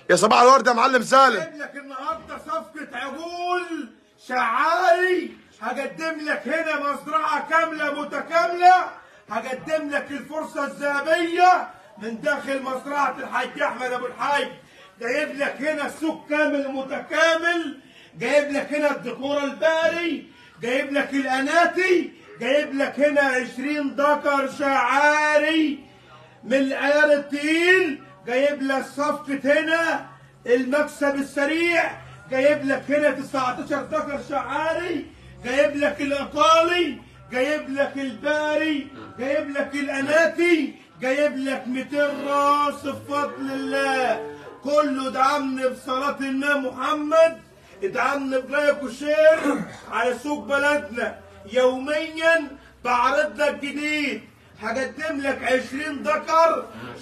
يا صباح الورد يا معلم سالم جايب لك النهارده صفقة عجول شعاري هقدم لك هنا مزرعة كاملة متكاملة هقدم لك الفرصة الذهبية من داخل مزرعة الحاج أحمد أبو الحاج جايب لك هنا السوق كامل متكامل جايب لك هنا الديكور الباري جايب لك الأناتي جايب لك هنا 20 ذكر شعاري من العيار التقيل جايب لك صفقة هنا المكسب السريع جايب لك هنا 19 ذكر شعاري جايب لك الايطالي جايب لك الباري جايب لك الاناتي جايب لك 200 راس بفضل الله كله ادعمني بصلاة النبي محمد ادعمني بلايك وشير على سوق بلدنا يوميا بعرض لك جديد هقدم لك 20 ذكر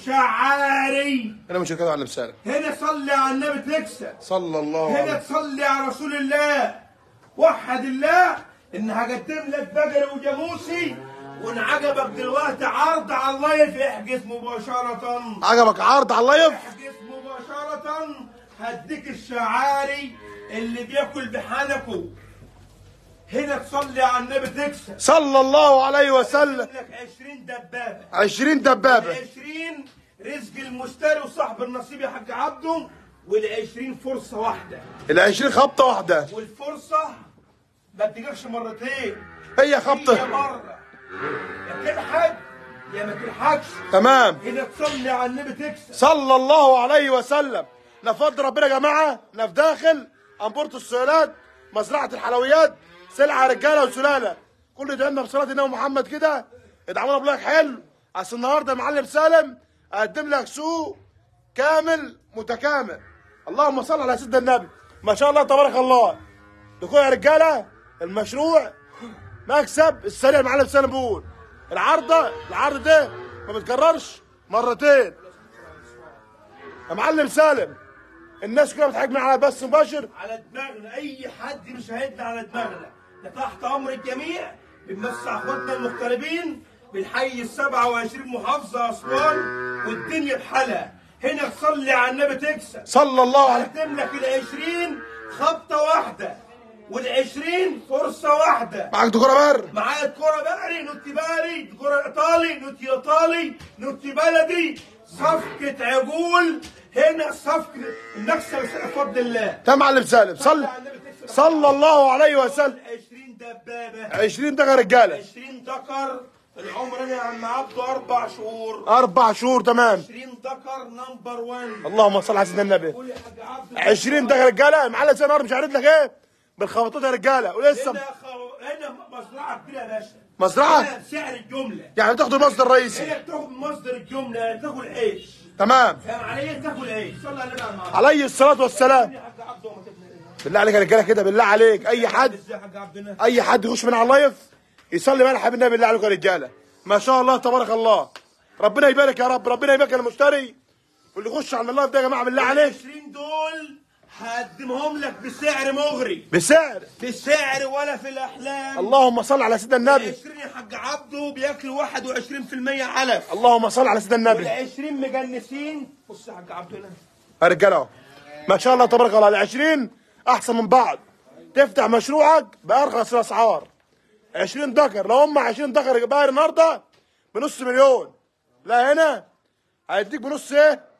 شعاري انا مش كده يا معلم سالم هنا صلي على النبي تكسب صلى الله هنا عليه تصلي على رسول الله وحد الله ان هقدم لك بقري وجاموسي وان عجبك دلوقتي عرض على اللايف احجز مباشرة عجبك عرض على اللايف احجز مباشرة هديك الشعاري اللي بياكل بحنكه هنا تصلي على النبي تكسب صلى الله عليه وسلم هقدم لك 20 دبابة 20 دبابه 20 رزق المشتري وصاحب النصيب يا حاج عبده وال20 فرصة واحدة ال 20 خبطه واحده والفرصة ما بتجيش مرتين هي هي خبطه مرة يا تلحق يا ما تلحقش تمام هنا تصلي على النبي تكسب صلى الله عليه وسلم نفض ربنا يا جماعه احنا في داخل انبوره السؤالات مزرعه الحلويات سلعه رجاله وسلاله كل ادعمنا بصلاه النبي محمد كده ادعمونا بلايك حلو اصل النهارده يا معلم سالم اقدم لك سوق كامل متكامل اللهم صل على سيدنا النبي ما شاء الله تبارك الله دخول يا رجاله المشروع مكسب السريع المعلم سالم بيقول العرضه العرض ده ما بتكررش مرتين يا معلم سالم الناس كلها بتحكي معايا على بث مباشر على دماغنا اي حد مشاهدنا على دماغنا ده تحت امر الجميع بنمسح اخواتنا المغتربين بنحيي ال 27 محافظه اسوان والدنيا بحالها هنا تصلي على النبي تكسب صلى الله عليه هقدم لك ال 20 خبطه واحده وال 20 فرصه واحده معاك دكتوره بر معايا الكرة باري نوتي باري الكرة ايطالي نوتي ايطالي نوتي بلدي صفقة عجول هنا صفقة المكسب بفضل الله يا معلم سالم صلى صلى الله عليه وسلم 20 دبابة 20 دقيقه رجاله 20 ذكر العمر هنا يا عم عبده اربع شهور اربع شهور تمام 20 ذكر نمبر 1 اللهم صل على سيدنا النبي قول يا حاج عبده 20 دقيقه رجاله معلم سالم النهارده مش عارف لك ايه بالخبطات يا رجاله ولسه هنا خو... هنا مزرعة كبيرة يا باشا مزرعة؟ هنا بسعر الجملة يعني تاخد المصدر الرئيسي هنا بتاخد من مصدر الجملة تاكل عيش تمام فاهم علي تاكل عيش صلى على النبي على المعروف. عليه الصلاه والسلام يا حاج عبده وما تبني بالله عليك يا رجاله كده بالله عليك اي حد ازاي يا حاج عبدنا اي حد يخش من على اللايف يصلي بقى حبيب النبي بالله عليكم يا رجاله ما شاء الله تبارك الله ربنا يبارك يا رب ربنا يبارك المشتري واللي يخش على اللايف ده يا جماعه بالله عليك 20 دول هقدمهم لك بسعر مغري بسعر بسعر ولا في الاحلام اللهم صل على سيدنا النبي 20 يا حاج عبده بياكلوا 21% علف اللهم صل على سيدنا وال النبي 20 مجنسين بص يا حاج عبده هنا يا رجاله اهو ما شاء الله تبارك الله ال 20 احسن من بعض تفتح مشروعك بارخص الاسعار 20 دكر لو هم 20 دكر باهر النهارده بنص مليون لا هنا هيديك بنص ايه؟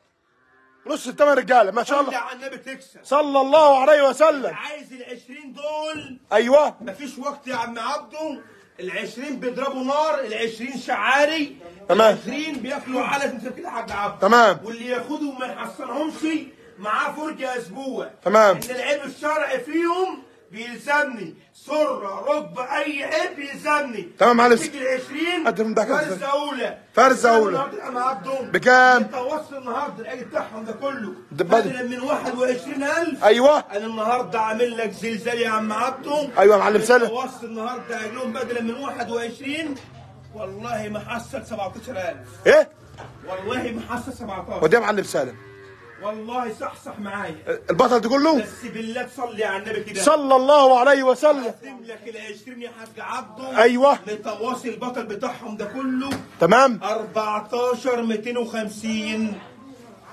بنص الثمن رجاله ما شاء صلي الله على النبي تكسب صلى الله عليه وسلم عايز ال 20 دول ايوه مفيش وقت يا عم عبده ال 20 بيضربوا نار ال 20 شعاري تمام. ال 20 بياكلوا علف انت كده يا حاج عبده تمام. واللي ياخدهم ما يحصلهمش معاه فرجه اسبوع تمام. ان العيب الشرعي فيهم بيلزمني سره ركبه اي عيب بيلزمني تمام معلش. تيجي ال 20 قدم ده كده. فرزه اولى فرزة بكام أولى. النهارده يا عم عبده بكام؟ متوسط النهارده العيب بتاعهم ده كله ده بدل. بدلا من 21000 ايوه انا النهارده عامل لك زلزال يا عم عبده أيوة يا معلم سالم. وسط النهارده عجلهم بدلا من 21 والله ما حصل 17000 ايه؟ والله ما حصل 17 ودي يا معلم سالم والله صحصح معايا البطل ده كله بس بالله تصلي على النبي كده صلى الله عليه وسلم اقدم لك ال 20 يا حاج عبده أيوة. لتواصي البطل بتاعهم ده كله تمام 14 250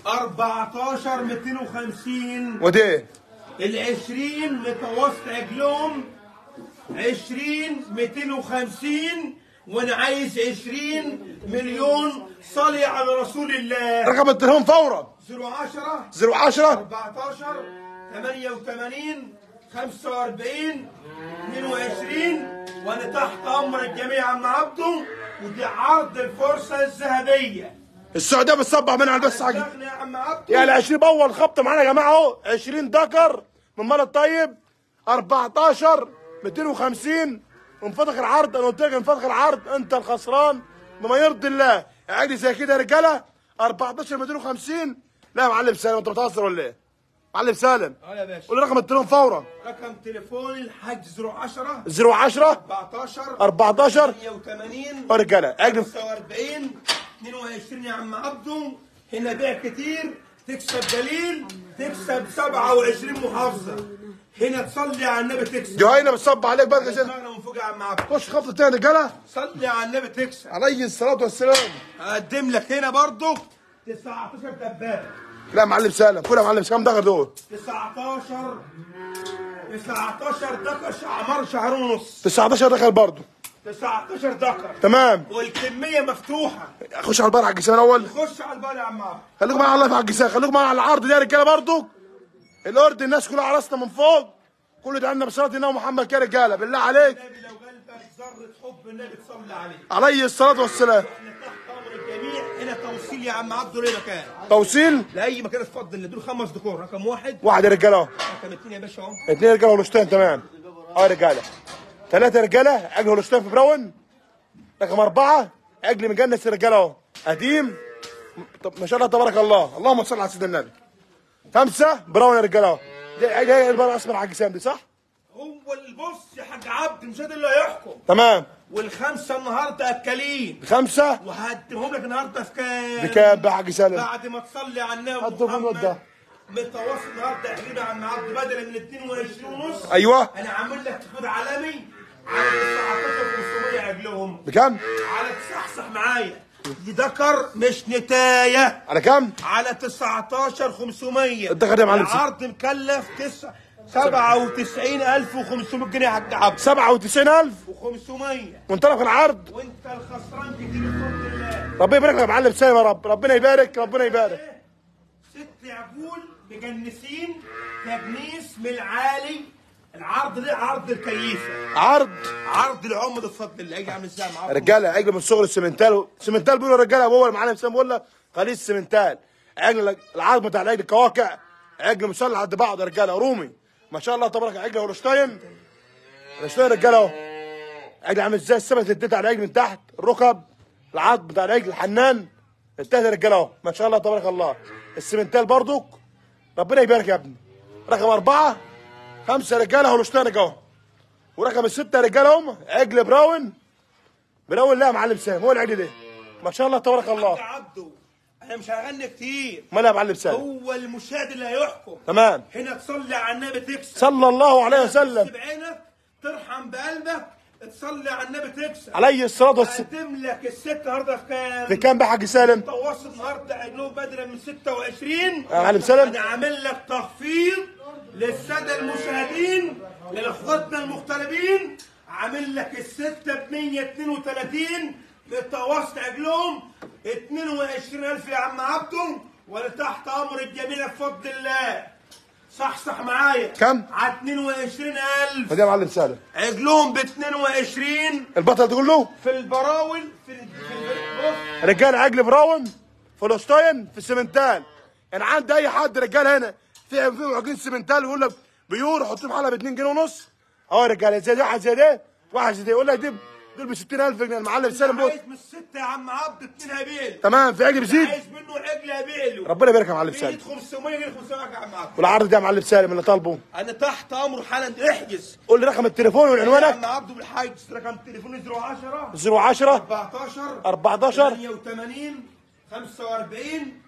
14 250 ودي العشرين متوسط عجلهم عشرين ميتين وخمسين وانا عايز عشرين مليون صلي على رسول الله رقم التليفون فورا زيرو عشرة 010 أربعتاشر ثمانية وثمانين خمسة وأربعين اثنين وعشرين وأنا تحت أمر الجميع عم عبده ودي عرض الفرصة الذهبية السعوديه بتصبح منها على بس حاجه استغنى يا عم عبده يعني 20 اول خبط معانا يا جماعه اهو 20 دكر من مال الطيب 14 250 وانفتح العرض انا قلت لك انفتح العرض انت الخسران بما يرضي الله عادي زي كده يا رجاله 14 250 لا يا معلم سالم انت بتهزر ولا ايه؟ معلم سالم اه يا باشا قول لي رقم التليفون فورا رقم تليفوني الحاج 010 010 14 14 88 يا رجاله عجل 45 22 يا عم عبده هنا بيع كتير تكسب دليل تكسب 27 محافظة هنا تصلي على النبي تكسب جهينه بتصب عليك بقى عشان انا من فوق يا عم عبده خش خبطه تاني يا رجاله صلي على النبي تكسب عليه الصلاه والسلام هقدم لك هنا برضو 19 دبابة لا يا معلم سالم كل يا معلم كام دكر دول 19 19 دقة شعمر شهر ونص 19 دخل برضه 19 دقة تمام والكمية مفتوحة خش على البار حق الجسام الاول خش على البال يا عم عبد خليكم معايا الله في حق الجسام خليكم معايا على العرض ده يا رجاله برضه الارض الناس كلها على راسنا من فوق كل ده عندنا بصلاه النبي محمد كده رجاله بالله عليك النبي لو قلبك ذرة حب النبي تصلي عليه عليه الصلاه والسلام احنا تحت امر الجميع هنا توصيل يا عم عبده ليه مكان توصيل لاي مكان اتفضل دول خمس ديكور رقم واحد واحد يا رجاله اهو رقم اثنين يا باشا اهو اثنين رجاله هولشتين تمام اه يا رجاله ثلاثه رجاله عجل هولشتين في براون رقم اربعه عجل مجنس يا رجاله اهو قديم طب ما شاء الله تبارك الله اللهم صل على سيدنا النبي خمسه براون يا رجاله اهو دي عجل البار اسمر حق سام دي صح؟ هو البص يا حاج عبد مش هذا اللي هيحكم تمام والخمسه النهارده اكلين خمسه وهديهم لك النهارده في كام؟ بكام بقى حق سالم؟ بعد ما تصلي على النبي هدوا في الواد ده. محمد متوسط النهارده تقريبا يا عم عبد بدل من 22 ونص ايوه انا عامل لك تخوض عالمي على 19500 عجلهم بكام؟ على تصحصح معايا دي دكر مش نتايه على كام؟ على 19500 الدكر ده يا معلم ست. العرض مكلف 9 97500 جنيه يا حاج عبد 97000 و500 وانطلق العرض وانت الخسران كتير بفضل الله ربنا يبارك لك يا معلم سالم يا رب ربنا يبارك ربنا يبارك ست عجول مجنسين تجنيس من العالي العرض ده عرض الكيفه عرض عرض العمر بفضل الله يجي عامل ازاي يا معاذ؟ رجاله عجل من صغر السمنتال سمنتال بيقولوا الرجاله ابوه المعلم سام بيقول لك قليل السمنتال عجل العرض بتاع العجل الكواكع عجل مسلح قد بعض يا رجاله رومي ما شاء الله تبارك عجل هولشتاين هولشتاين رجاله اهو عجل عامل ازاي السمك اللي اديت على العجل من تحت الركب العظم بتاع العجل الحنان التالت يا رجاله اهو ما شاء الله تبارك الله السمنتال برضك ربنا يبارك يا ابني رقم اربعه خمسه رجاله هولشتاين رجاله اهو ورقم الستة رجاله هم عجل براون براون لا يا معلم سام هو العجل ده ما شاء الله تبارك الله يا عبده انا مش هغني كتير ما لا يا معلم سام هو المشاهد اللي هيحكم تمام هنا تصلي على النبي تكسب صلى الله عليه وسلم تكسب عينك ترحم بقلبك تصلي على النبي تكسب عليه الصلاة والسلام اقدم لك الست النهارده في كام؟ بكام بقى حاج سالم متوسط النهارده عجلهم بدلا من 26 يا معلم سالم انا عامل لك تخفيض للساده المشاهدين لاخواتنا المغتربين عامل لك الستة ب 132 متوسط عجلهم 22000 يا عم عبده وانا تحت امر الجميع بفضل الله صحصح معايا كم؟ على 22000 فدي يا معلم سالم عجلهم ب 22 البطل تقول له في البراول في ال- في ال- بص رجال عجل براون فلسطين في السمنتال يعني عند اي حد رجال هنا في في عجين سمنتال يقول لك بيور حط لهم حلقه ب 2 جنيه ونص اه يا رجاله زي ده واحد زي ده واحد زي ده يقول لك دي دول ب 60000 جنيه المعلم سالم بص عايز من الستة يا عم عبد اتنين هبيل تمام في عجل بزيد عايز منه عجل هبيله ربنا يبارك يا معلم في سالم 100 500 جنيه 500 يا عم عبد والعرض ده يا معلم سالم اللي طالبه انا تحت امره حالا احجز قول لي رقم التليفون يا وعنوانك عم عبده بالحجز رقم تليفوني 010 010 14 14 88 45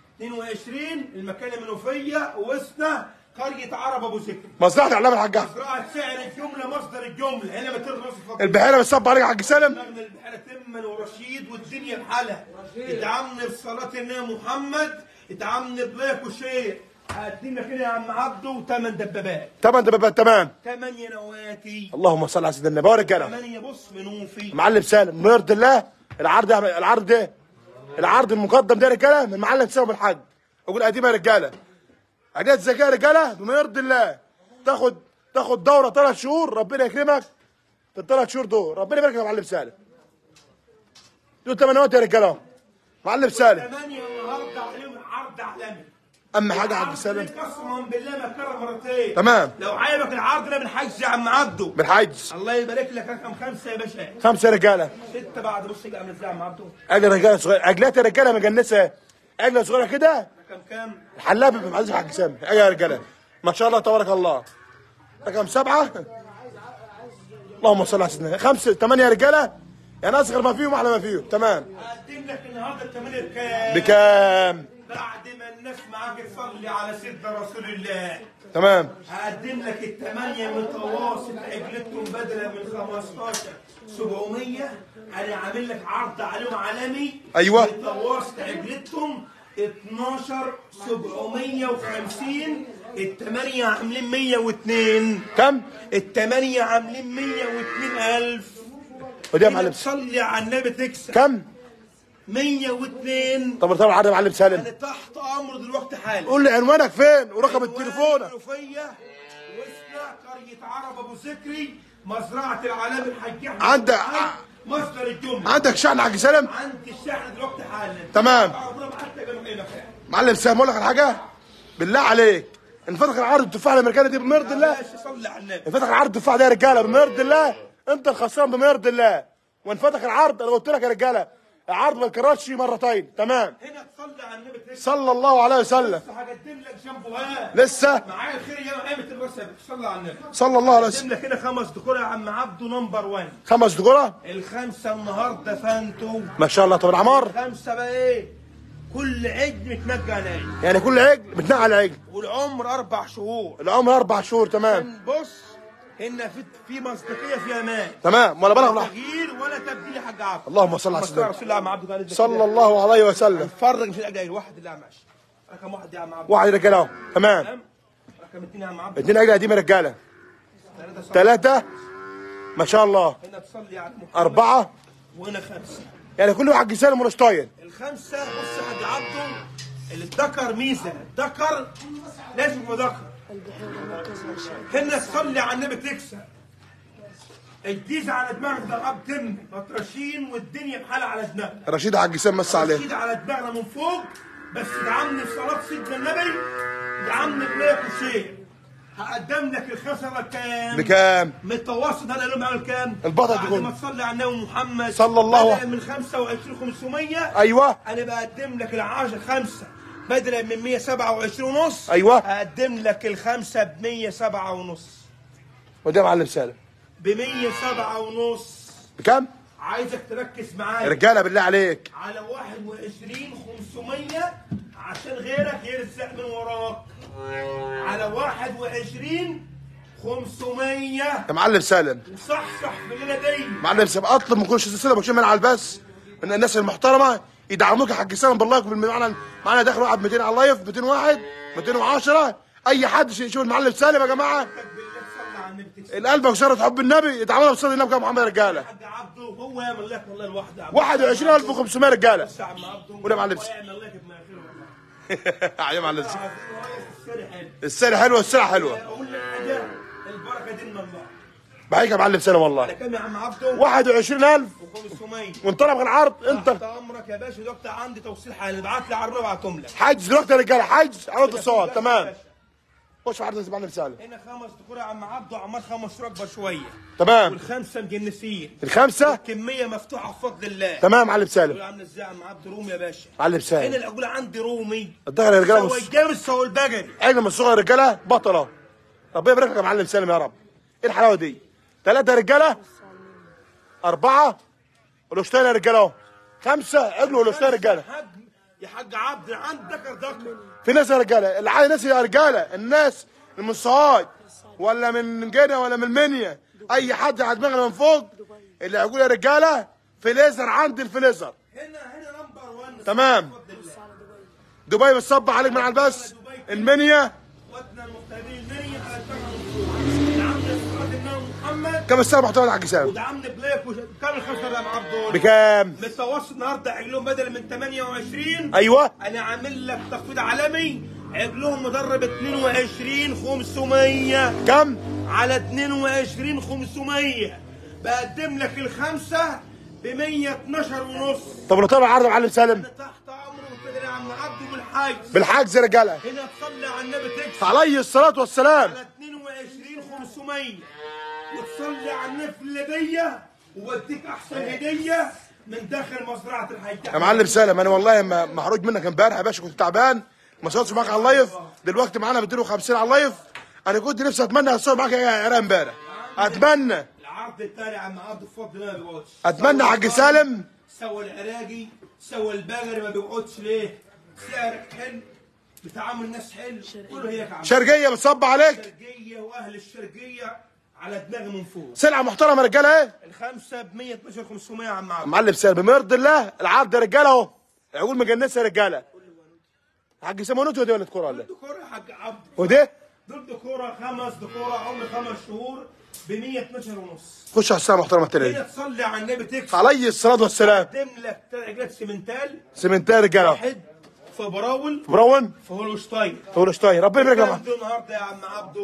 22 المكان المنوفيه وسطنا قريه عرب ابو ذكر مصلحة اعلام الحاج احمد زراعه سعر الجمله مصدر الجمله هنا ما ترضى فضل البحيره بتصب عليك يا حاج سالم مغنى البحيرة تما ورشيد والدنيا بحالها ادعمنا بصلاة النبي محمد اتعامل بلاك وشيء هقدم لك هنا يا عم عبده ثمان دبابات تمام دبابات تمام ثمانية نواتي اللهم صل على سيدنا النبي يا رجاله ثمانية بص منوفي معلم سالم بيرضي الله العرض العرض ده العرض المقدم ده يا رجاله من معلم سالم الحاج اقول قديمه يا رجاله حاجات زي كده يا رجاله بما يرضي الله تاخد تاخد دوره ثلاث شهور ربنا يكرمك في الثلاث شهور دول ربنا يبارك يا معلم سالم دول ثمانيات يا رجاله أهو. معلم سالم ثمانية النهارده عليهم عرض عالمي اما حاجه يا حاج سالم العرض قسما بالله ما كرر مرتين تمام لو عجبك العرض ده بالحجز يا عم عبده بالحجز الله يبارك لك رقم خمسة يا باشا خمسه يا رجاله ستة بعد بص يبقى عامل ازاي يا عم عبده اجل رجاله صغيره عجلات يا رجاله مجنسه عجله صغيره كده رقم كام؟ الحلاق بيبقى معزز حاج سامي اجل يا رجاله ما شاء الله تبارك الله رقم سبعه اللهم صل على سيدنا خمسه ثمانيه يا رجاله يعني اصغر ما فيهم احلى ما فيهم تمام هقدم لك النهارده الثمانية بكام؟ بكام بعد ما الناس معاك تصلي على سيدنا رسول الله تمام هقدم لك الثمانية متواصل عجلتهم بدلا من 15 700 انا عامل لك عرض عليهم عالمي أيوة. متواصل عجلتهم 12 750 الثمانية عاملين 102 كم الثمانية عاملين 102 ألف ودي يا معلم تصلي على النبي تكسب كم 102 طب طبعا عرض يا معلم سالم انا تحت امر دلوقتي حالا قول لي عنوانك فين ورقم التليفون المنوفية وسنا قرية عرب ابو ذكري مزرعة العلام الحاج احمد عندك- الحاج، مصدر الجملة عندك شحن حاج سالم عندي الشحن دلوقتي حالا تمام. ربنا حتى جنب اي مكان معلم سالم اقول لك على حاجه بالله عليك انفتح العرض التفاح الامريكاني دي بمرض الله ماشي صلي على النبي انفتح العرض التفاح ده يا رجاله بما يرضي الله انت الخسران بما يرضي الله وانفتح العرض انا قلت لك يا رجاله العرض ما يتكررش مرتين تمام هنا تصلي على النبي تكسب صلى الله عليه وسلم بس هقدم لك جنبه ها لسه معايا الخير يا قيمة الرسل صلى على النبي صلى الله عليه هقدم وسلم لك هنا خمس دكور يا عم عبده نمبر 1 خمس دقورة الخمسة النهارده فانتو ما شاء الله طب العمار خمسة بقى ايه كل عيد متنجى على عيد يعني كل عجل بتنقل عجل والعمر اربع شهور العمر اربع شهور تمام بص هنا في في مصداقيه في امان تمام ولا بلغ لا لحظة. تغيير ولا تبديل يا حاج عبد اللهم صل على صلى سيدنا رسول الله عم عبد قال صلى الله عليه وسلم فرق مش الاجل واحد اللي عم ماشي رقم واحد يا عم عبد واحد رجاله اهو تمام تمام رقم اثنين يا عم عبد اتنين عجل قديمه رجاله ثلاثة صح ثلاثه ما شاء الله هنا تصلي على محمد اربعه وهنا خمسة يعني كل واحد جسال ولا طايل الخمسة بص يا حاج عبده اللي الذكر ميزة الذكر لازم يبقى ذكر هنا تصلي على النبي تكسب الجيزة على دماغك ده الأب تم مطرشين والدنيا بحالها على دماغك رشيد حاج جسام مس عليه رشيد على دماغنا من فوق بس ادعمني في صلاة سيدنا النبي ادعمني بلاك وشيء هقدم لك الخمسة كام؟ بكام متوسط هذا اليوم عامل كام؟ البطل بعد تقول. ما تصلي على النبي محمد صلى الله بدلا من 25 500 ايوه انا بقدم لك العاشر خمسة بدلا من 127 ونص أيوة. هقدم لك الخمسة ب 107 ونص ودي يا معلم سالم ب 107 ونص بكام عايزك تركز معايا رجاله بالله عليك على 21 500 عشان غيرك يرزق من وراك على 21 500 يا معلم سالم وصحصح في الليله دي معلم سالم اطلب من كل سلسله بكشف من على البث من الناس المحترمه يدعموك يا حاج سالم بالله بالمعنى معانا داخل واحد 200 على اللايف 200 واحد 210 اي حد يشوف المعلم سالم يا جماعه بالله صلى على النبي تكسب القلب وشرة حب النبي يدعمونا بصلاه النبي يا محمد يا رجاله حاج عبده هو يعمل لك والله لوحده يا عم 21500 رجاله بس يا عم عبده ولا معلم هو يعمل لك بما يخير والله يا معلم سالم. السر حلو السعر حلوه السلعه حلوه اقول لك حاجه البركه دي من الله بحيك يا معلم سالم على والله كام يا عم عبده 21000 و500 وانطلب العرض تحت انت امرك يا باشا دلوقتي عندي توصيل حالا ابعت لي عربيه وابعتهم لك حجز دلوقتي يا رجاله حجز على اتصال تمام خش في عرض معلم سالم هنا خمس دكور يا عم عبده عمال خمس ركبه شويه تمام والخمسه مجنسين الخمسه كميه مفتوحه بفضل الله تمام معلم سالم يقول عامل ازاي يا عم عبد رومي يا باشا معلم هنا سالم الاقول عندي رومي الظهر يا رجاله سوى بص الجامس سوى البجري عين من الصغر رجاله بطله ربنا يبارك لك يا معلم سالم يا رب ايه الحلاوه دي ثلاثه رجاله اربعه والاشتين يا رجاله اهو خمسه عجل والاشتين رجاله حاج يا حاج عبد عندك ذكر ذكر في ناس يا رجاله اللي عايز ناس يا رجاله الناس اللي من صهاج ولا من جنة ولا من المنيا اي حد على دماغنا من فوق اللي هيقول يا رجاله فليزر عندي الفليزر هنا هنا نمبر 1 تمام. دبي بتصب عليك من على البث المنيا اخواتنا المغتربين المنيا هنتكلم دعمنا صلاة النبي محمد كم السنه محتوى الحاج سالم ودعمنا بلاك وش... كم الخمسة يا عبد دول بكام متوسط النهارده عجلهم بدل من 28 ايوه انا عامل لك تخفيض عالمي عجلهم مدرب 22 500 كم على 22 500 بقدم لك الخمسه ب 112 ونص طب لو طلع عرض يا معلم سالم انا تحت امره وكده يا عم عبده بالحاج بالحجز يا رجاله هنا تصلي على النبي تكسب عليه الصلاه والسلام على 22 500 وتصلي على النبي في الليبيه وبديك احسن هديه من داخل مزرعه الحاج يا معلم سالم انا والله ما- محروج منك امبارح يا باشا كنت تعبان ما صورتش معاك على اللايف دلوقتي معانا 250 على اللايف انا كنت نفسي اتمنى اتصور معاك يا عراق امبارح اتمنى العرض الثاني يا عم عبد بفضل الله ما بيقعدش اتمنى يا حاج سالم سوى العراقي سوى البقري ما بيقعدش ليه؟ سعرك حلو بتعامل الناس حلو كله هيك يا عم شرقيه بتصب عليك الشرقيه واهل الشرقيه على دماغي من فوق سلعه محترمه يا رجاله ايه الخمسه ب 112 500 يا عم عبد معلم سالم بما يرضي الله العرض يا رجاله اهو عقول مجنسه يا رجاله حاج سالم ونوت ودي ولا كوره ولا إيه؟ دكوره يا حاج عبد ودي دول دكوره خمس دكوره عمر خمس شهور ب 112 ونص خش على الساعه محترمه هنا التانية تصلي على النبي تكسب عليه الصلاه والسلام قدم لك ثلاث عجلات سمنتال سمنتها يا رجاله واحد في براول مروان في هولشتاين تقول شطاي ربنا يبارك لك كام النهارده يا عم عبده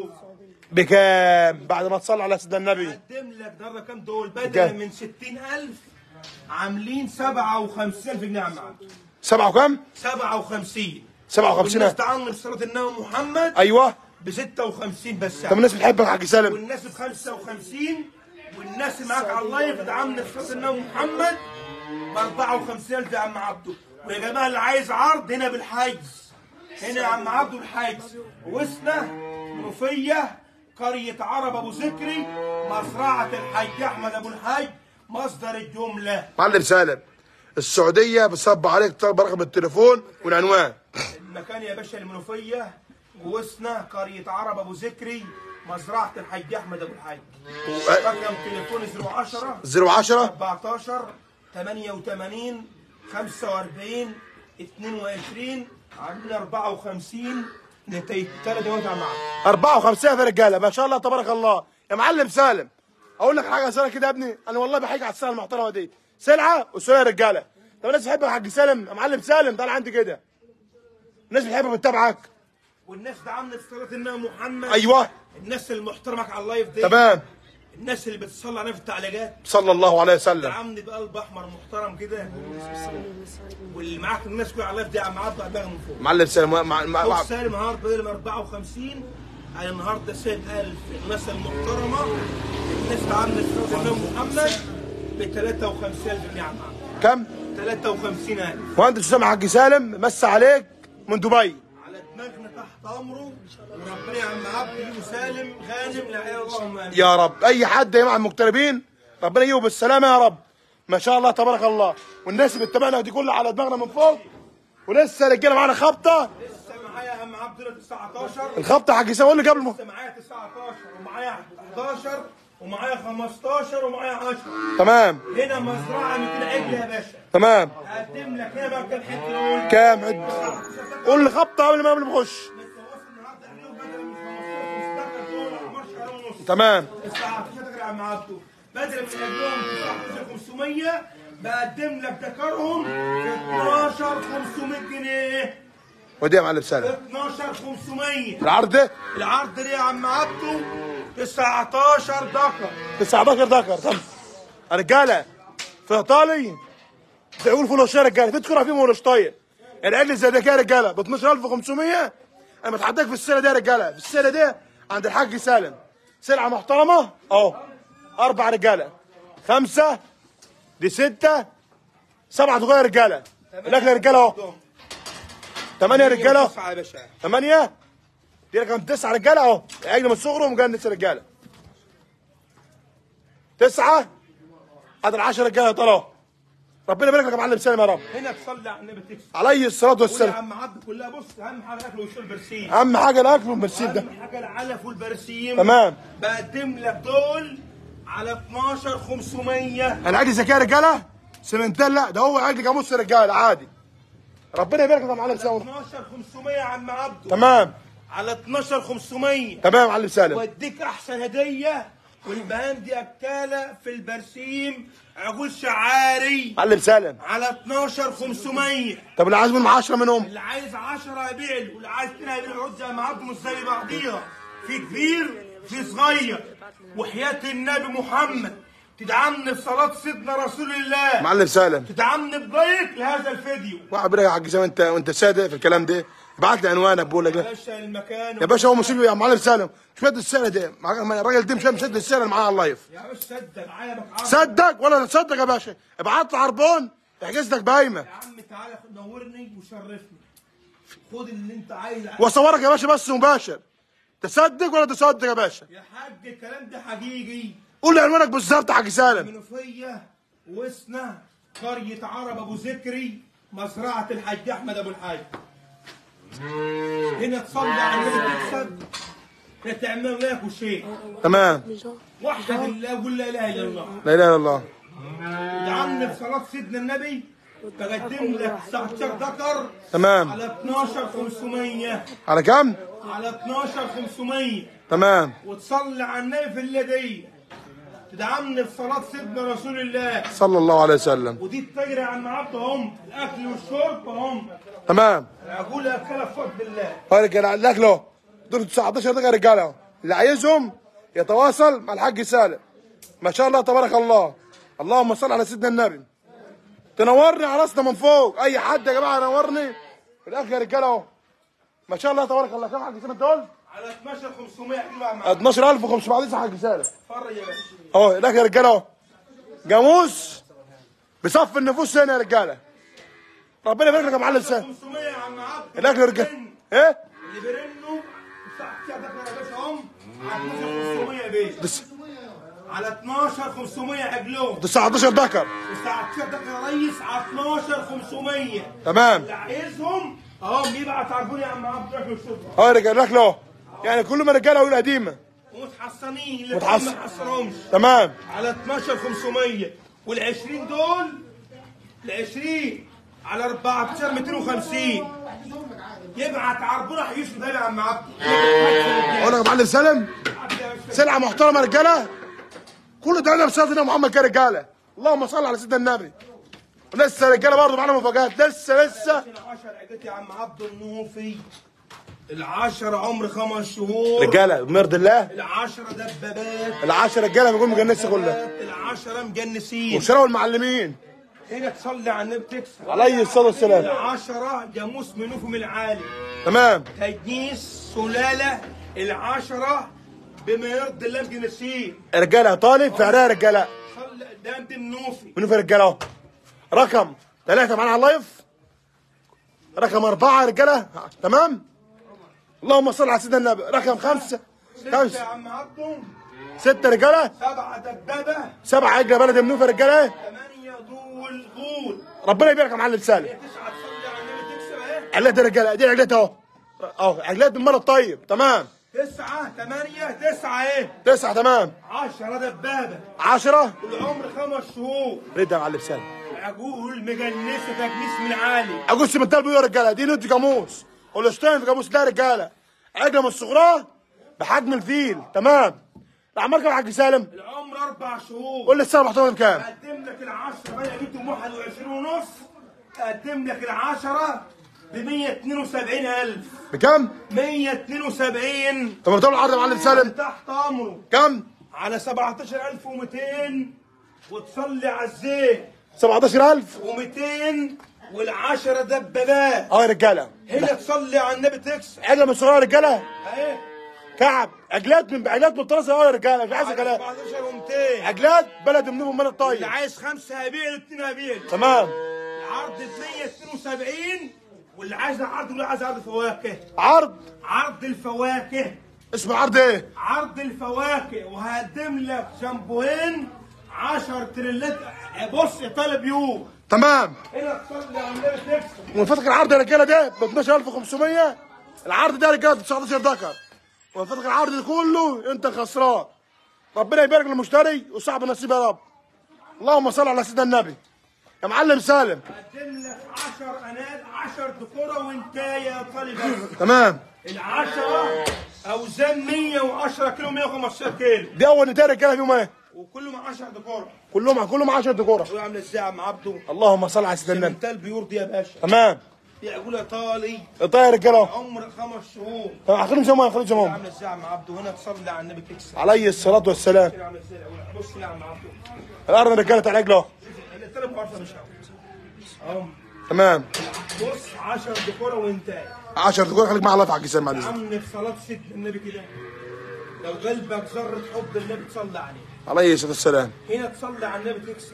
بكام بعد ما تصلي على سيدنا النبي قدم لك النهارده كام دول بدل كام؟ من 60000 عاملين 57000 جنيه يا عم عبده سبعة وكم؟ 57 57 والناس تعامل بصلاة النبي محمد ايوه ب 56 بس طب الناس بتحبك يا حاج سالم والناس ب 55 والناس اللي معاك على اللايف دعمنا بصلاة النبي محمد ب 54000 يا عم عبده ويا جماعه اللي عايز عرض هنا بالحجز هنا يا عم عبده الحجز وسنه منوفيه قريه عرب ابو ذكري مزرعه الحاج احمد ابو الحاج مصدر الجمله معلم سالم السعوديه بتصب عليك طلب رقم التليفون والعنوان المكان يا باشا المنوفيه وسنه قريه عرب ابو ذكري مزرعه الحاج احمد ابو الحاج رقم تليفون 010 010 14 88 45 22 عندنا 54 نتيجة ثلاث يوم يا معلم 54 يا رجاله ما شاء الله تبارك الله يا معلم سالم اقول لك حاجه سنه كده يا ابني انا والله بحكي على السنه المحترمه دي سلعه وسلعه يا رجاله طب الناس بتحبك يا حاج سالم يا معلم سالم تعالى عندي كده الناس بتحبك بتتابعك والناس دعمنا في صلاة النبي محمد ايوه الناس اللي محترمك على اللايف دي تمام الناس اللي بتصلي علينا في التعليقات صلى الله عليه وسلم دعمني بقلب احمر محترم كده واللي معاك الناس كلها على اللايف دي يا عم عبد الله من فوق معلم سالم مع مع مع فوق سالم النهارده بدل من 54 انا النهارده سايب 1000 الناس المحترمه الناس دعمنا في صلاة النبي محمد ب 53000 جنيه يا عم عبد. كم 53000 مهندس اسامه حاج سالم مس عليك من دبي على دماغنا تحت امره وربنا يا عم عبد يجيبه سالم غانم لا اللهم امين يا رب اي حد يا جماعه المغتربين ربنا يجيبه بالسلامه يا رب ما شاء الله تبارك الله والناس اللي بتتابعنا دي كلها على دماغنا من فوق ولسه رجاله معانا خبطه لسه معايا يا عم عبد الله 19 الخبطه حاج سالم قول لي قبل ما لسه معايا 19 ومعايا 11 ومعايا 15 ومعايا 10 تمام هنا مزرعه 200 عجل يا باشا تمام هقدم لك هنا بقى كام حته دول كام عد قول لي خبطه قبل ما قبل ما نخش متوسط النهارده عليهم بدل من 15 16 دول 10 شهر ونص تمام 19 يا عم عبده بدل من قبلهم 19500 بقدم لك ذكرهم في 12 500 جنيه ودي يا معلم سالم 12 500 العرض ده العرض ده يا عم عبده 19 دكر 19 ذكر طب رجاله في ايطالي بيقول فول الشاي رجاله في تكره فيهم ولشطايه العجل زي ده كده يا رجاله ب 12500 انا بتحداك في السنه دي يا رجاله في السنه دي عند الحاج سالم سلعه محترمه اهو اربع رجاله خمسه دي سته سبعه صغير رجاله الاكل يا رجاله اهو ثمانيه رجاله اهو تسعة يا باشا ثمانيه دي رقم تسعه رجاله اهو عجل من صغره ومجنس رجاله تسعه ادي العشره رجاله طلعوا ربنا يبارك لك يا معلم سالم يا رب هنا تصلي على النبي تكسب عليه الصلاه قول يا والسلام عم عبد كلها بص اهم حاجه الاكل والشرب برسيم اهم حاجه الاكل والبرسيم ده اهم حاجه العلف والبرسيم تمام بقدم لك دول على 12 500 العجل ذكي يا رجاله سمنتال لا ده هو عجل جاموس يا رجاله عادي ربنا يبارك لك يا معلم سالم 12500 يا عم عبده تمام على 12500 تمام يا معلم سالم واديك احسن هديه والبهام دي اكاله في البرسيم عجول شعاري معلم سالم على 12500 طب اللي عايز منهم 10 منهم اللي عايز 10 يبيع له واللي عايز 2 يبيع له زي ما عبده مش زي بعضيها في كبير في صغير وحياة النبي محمد تدعمني بصلاة سيدنا رسول الله معلم سالم تدعمني بلايك لهذا الفيديو واحد بيرجع على الجزام انت وانت صادق في الكلام ده ابعت لي عنوانك بقول لك إيه. باشا المكان يا باشا هو مصيبه يا معلم سالم مش مد السنه دي مع- الراجل ده مش مسد السنه اللي معاه على اللايف يا باشا صدق عالمك عارف صدق ولا تصدق يا باشا ابعت لي عربون يحجز لك بايمه يا عم تعالى نورني وشرفني خد اللي انت عايزه واصورك يا باشا بس مباشر تصدق ولا تصدق يا باشا يا حاج الكلام ده حقيقي قول لي عنوانك بالظبط يا حاج سالم منوفية وسنة قرية عرب أبو ذكري مزرعة الحاج أحمد أبو الحاج هنا تصلي عليه تكسب لا تعمل لك شيء تمام وحدة الله قل لا إله إلا الله لا اله الا الله دعمني بصلاة سيدنا النبي بقدم لك 19 ذكر تمام على 12 500 على كم على 12 500 تمام وتصلي على النبي في الليلة تدعمني بصلاة سيدنا رسول الله صلى الله عليه وسلم ودي التجري عن عبد هم الاكل والشرب هم تمام اقول اكلها بفضل الله هاي رجاله الاكل اهو دول 19 دقيقه رجاله اهو اللي عايزهم يتواصل مع الحاج سالم ما شاء الله تبارك الله اللهم صل على سيدنا النبي تنورني على راسنا من فوق اي حد يا جماعه ينورني الاكل يا رجاله اهو ما شاء الله تبارك الله كم حاج سالم دول على 12 500 حلوه يا معلم 12500 لسه حاج سالم اتفرج يا باشا اهو الاكل يا رجاله اهو جاموس بصف النفوس هنا يا رجاله ربنا يبارك لك يا معلم سالم 500 يا عم عبد الاكل يا رجاله ايه اللي بيرنوا الساعه 9 دقيقه يا باشا هم على 12 500 يا باشا بس على 12 500 عجلهم 19 ذكر الساعه 9 دقيقه يا ريس على 12 500 تمام اللي عايزهم اهم يبعت عربون يا عم عبد اكل والشرب اه يا رجاله الاكل اهو يعني كلهم رجاله ويقول قديمه ومتحصنين اللي متحصن. ما تحصنهمش تمام على 12 500 وال 20 دول ال 20 على 14 250 يبعت عربونه هيشفي ده يا عم عبد اقول لك يا معلم سالم سلعه محترمه يا رجاله كل ده انا بسيدنا محمد كده رجاله اللهم صل على سيدنا النبي لسه رجاله برضه معانا مفاجآت لسه لسه 10 عجات يا عم عبد النوفي العشرة عمر خمس شهور رجاله بمرض الله العشرة دبابات العشرة رجاله بيقول مجنسه كلها العشرة مجنسين وشراوا المعلمين هنا تصلي على النبي تكسب عليه الصلاه والسلام العشرة جاموس منوفهم العالي تمام تجنيس سلالة العشرة بما يرضي الله مجنسين رجاله طالب في عراق رجاله صلي ده دي منوفي منو في رجاله اهو رقم ثلاثة معانا على اللايف رقم أربعة يا رجالة تمام اللهم صل على سيدنا النبي رقم خمسة ستة يا خمسة عم عبده ستة رجالة سبعة دبابة سبعة عجلة بلد منوفة رجالة ثمانية دول غول ربنا يبارك يا معلم سالم تسعة تصلي على النبي تكسب اهي عجلات يا رجالة دي عجلات اهو اهو عجلات من مرة الطيب تمام تسعة ثمانية تسعة ايه تسعة تمام عشرة دبابة عشرة والعمر خمس شهور رد يا معلم سالم عجول مجنسة تجنيس من عالي اجوز من الدلب يا رجالة دي نوت جاموس هولشتاين في جاموس ده يا رجالة عجلة من الصغرى بحجم الفيل تمام الأعمار كام يا حاج سالم؟ العمر أربع شهور قول لي السنة محترمة بكام؟ أقدم لك العشرة بقى جبتهم 21 ونص أقدم لك العشرة ب 172000 بكام؟ 172 طب ما بتقول العرض يا معلم سالم تحت أمره كام؟ على 17200 وتصلي على الزيت 17000 و200 والعشرة دبابات اه يا رجاله هنا تصلي على النبي تكسب عجله من صغيره يا رجاله اهي كعب عجلات من عجلات من الطرازه اه يا رجاله مش عايز على كلام 17 و200 عجلات بلد منهم من اللي الطيب عايز خمسة هبيع له اتنين هبيع له. تمام العرض ب 172 واللي عايز عرض واللي عايز عرض فواكه عرض عرض الفواكه اسمه عرض ايه؟ عرض الفواكه وهقدم لك شامبوهين 10 تريلات بص يا طالب يوم تمام هنا تصلي على النبي تكسب ومن فتره العرض يا رجاله ده ب 12500 العرض ده يا رجاله ب 19 ذكر ومن فتره العرض ده كله انت خسران ربنا يبارك للمشتري وصاحب النصيب يا رب اللهم صل على سيدنا النبي يا معلم سالم هقدم لك 10 اناد 10 دكوره وانتايه يا طالب تمام العشرة اوزان 110 كيلو 115 كيلو دي اول نتايه رجاله فيهم ايه وكله مع 10 دكوره كلهم كلهم 10 دكوره وعامله ازاي يا عم عبده اللهم صل على سيدنا النبي انت البيور دي يا باشا تمام في عجوله طالي الطايه يا رجاله عمر خمس شهور اخليهم زمان اخليهم زمان عامله ازاي يا عم عبده هنا تصلي على النبي تكسب عليه الصلاه والسلام كده عامله ازاي العجولة. بص يا عم عبده الارض رجاله على رجله قلت لك عارفه مش اهو تمام بص 10 دكوره وانتايه 10 دكوره خليك معايا الله يفتح الجسام بعد اذنك عم في صلاه سيدنا النبي كده لو قلبك ذره حب النبي تصلي عليه عليه الصلاه والسلام هنا تصلي على النبي تكسب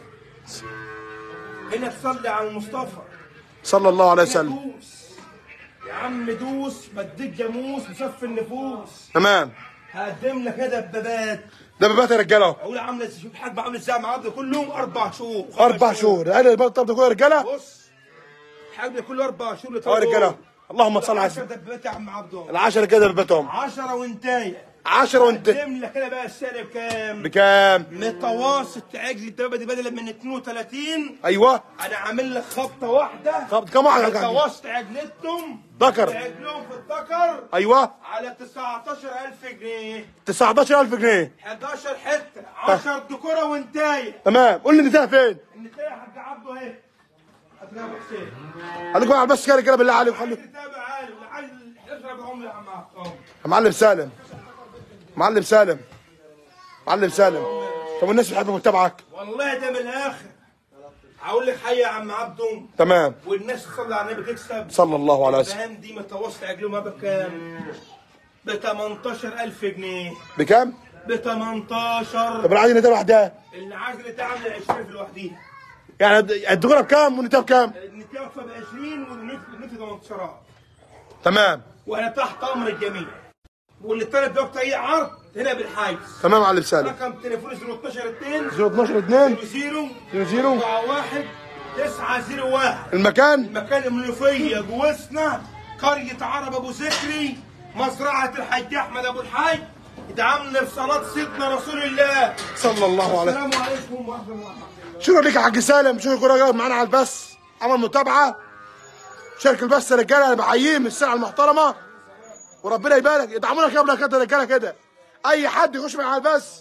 هنا تصلي على المصطفى صلى الله عليه هنا وسلم دوس يا عم دوس بديك جاموس بصف النفوس تمام هقدم لك هنا دبابات دبابات يا رجاله اقول عامله شوف حاجه عامله ازاي مع عبد كلهم اربع شهور خمس اربع شهور هل البلد طب دكوره يا رجاله بص حاجه كله اربع شهور اه يا رجاله اللهم صل على 10 سيدنا دبابات يا عم عبده العشرة رجاله دباباتهم 10 وانتايه 10 وانت قدم لك هنا بقى السعر بكام؟ بكام متوسط عجل الدبابه دي بدلا من 32 ايوه انا عامل لك خبطه واحده طب كم واحد يا حاج؟ متوسط عجلتهم ذكر عجلهم في الذكر ايوه على 19000 جنيه 19000 جنيه 11 حته 10 دكوره وانتايه تمام قول لي النتايه فين النتايه يا حاج عبده اهي هتلاقيها ابو حسين خليك معايا بس كده رجاله بالله عليك خليك تتابع عالي ولعل 11 عمر يا عم عبده يا معلم سالم معلم سالم معلم سالم طب الناس بتحب متابعك والله ده من الاخر هقول لك حي يا عم عبده تمام والناس تصلي على النبي تكسب صلى الله عليه وسلم الفهم دي متوسط عجلهم بكام؟ ب 18000 جنيه بكام؟ ب 18 طب انا عايز النتايه لوحدها العجل ده عامل 20 في لوحديها يعني الدكوره بكام والنتايه بكام؟ النتيجه واقفه ب 20 والنتيجه 18 تمام وانا تحت امر الجميع واللي طلب دكتور اي عرض هنا بالحيز تمام يا معلم سالم رقم تليفوني 012 2 012 2 0 00 41 901 المكان المكان المنوفية جوزنا قرية عرب ابو ذكري مزرعة الحاج احمد ابو الحاج ادعمنا في صلاة سيدنا رسول الله صلى الله عليه السلام عليكم ورحمة الله شكرا لك يا حاج سالم شكرا كل راجل معانا على البث عمل متابعه شارك البث يا رجاله انا بحييه من الساعه المحترمه وربنا يبارك ادعمونا كده يا كده رجاله كده اي حد يخش معايا على البث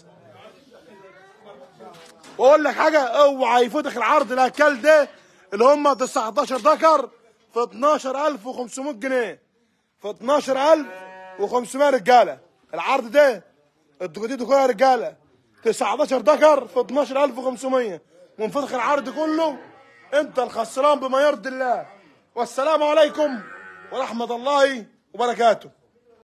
واقول لك حاجه اوعى يفوتك العرض الاكل ده اللي هم 19 ذكر في 12500 جنيه في 12500 رجاله العرض ده الدكتور دي يا رجاله 19 ذكر في 12500 منفتح العرض كله انت الخسران بما يرضي الله والسلام عليكم ورحمه الله وبركاته